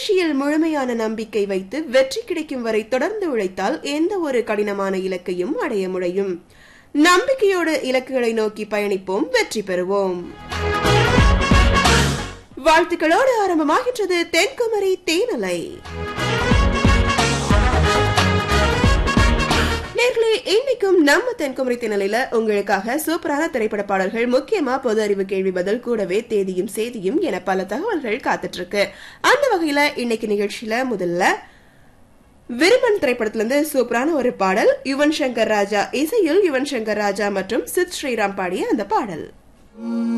முயற்சியில் முழுமையான நம்பிக்கை வைத்து வெற்றி கிடைக்கும் வரை தொடர்ந்து உழைத்தால் எந்த ஒரு கடினமான இலக்கையும் அடைய முடியும் நம்பிக்கையோடு இலக்குகளை நோக்கி பயணிப்போம் வெற்றி பெறுவோம் வாழ்த்துக்களோடு ஆரம்பமாகின்றது தென்குமரி தேனலை நேர்களே இன்னைக்கும் நம்ம தென்குமரி திணலையில உங்களுக்காக சூப்பரான திரைப்பட பாடல்கள் முக்கியமா பொது அறிவு கேள்வி பதில் கூடவே தேதியும் செய்தியும் என பல தகவல்கள் காத்துட்டு இருக்கு அந்த வகையில இன்னைக்கு நிகழ்ச்சியில முதல்ல விருமன் திரைப்படத்திலிருந்து சூப்பரான ஒரு பாடல் யுவன் சங்கர் ராஜா இசையில் யுவன் சங்கர் ராஜா மற்றும் சித் ஸ்ரீராம் பாடிய அந்த பாடல்